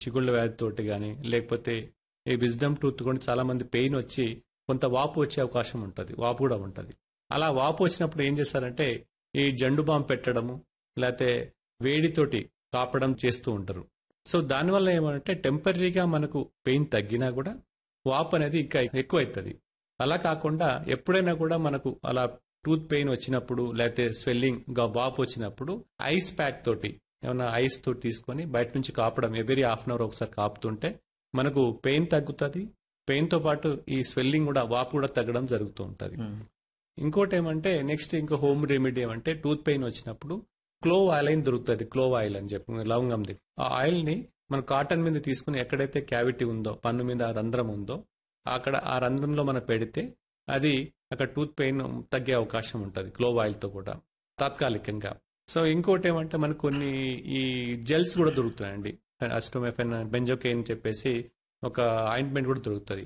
చిగుళ్ళ వ్యాధితోటి కానీ లేకపోతే ఈ విజ్డమ్ టూత్ కూడా చాలా మంది పెయిన్ వచ్చి కొంత వాపు వచ్చే అవకాశం ఉంటుంది వాపు కూడా ఉంటుంది అలా వాపు వచ్చినప్పుడు ఏం చేస్తారంటే ఈ జండు బాంబు పెట్టడము లేకపోతే వేడితోటి కాపడం చేస్తూ ఉంటారు సో దానివల్ల ఏమంటే టెంపరీగా మనకు పెయిన్ తగ్గినా కూడా వాపు అనేది ఇంకా ఎక్కువ అవుతుంది అలా కాకుండా ఎప్పుడైనా కూడా మనకు అలా టూత్ పెయిన్ వచ్చినప్పుడు లేకపోతే స్వెల్లింగ్ గా వాపు వచ్చినప్పుడు ఐస్ ప్యాక్ తోటి ఏమైనా ఐస్ తోటి తీసుకొని బయట నుంచి కాపడం ఎవరీ హాఫ్ అన్ అవర్ ఒకసారి కాపుతుంటే మనకు పెయిన్ తగ్గుతుంది పెయిన్ తో పాటు ఈ స్వెల్లింగ్ కూడా వాపు కూడా తగ్గడం జరుగుతూ ఉంటది ఇంకోటి ఏమంటే నెక్స్ట్ ఇంకో హోమ్ రెమెడీ ఏమంటే టూత్ పెయిన్ వచ్చినప్పుడు క్లోవ్ ఆయిల్ అని దొరుకుతుంది క్లోవ్ ఆయిల్ అని చెప్పి లవంగంది ఆ ఆయిల్ ని మన కాటన్ మీద తీసుకుని ఎక్కడైతే క్యావిటీ ఉందో పన్ను మీద రంధ్రం ఉందో అక్కడ ఆ రంధ్రంలో మనం పెడితే అది అక్కడ టూత్ పెయిన్ తగ్గే అవకాశం ఉంటుంది క్లోవ్ ఆయిల్ తో కూడా తాత్కాలికంగా సో ఇంకోటి ఏమంటే మనకు కొన్ని ఈ జెల్స్ కూడా దొరుకుతున్నాయండి అస్టోమెఫెన్ బెంజోకెయిన్ చెప్పేసి ఒక ఆయింట్మెంట్ కూడా దొరుకుతుంది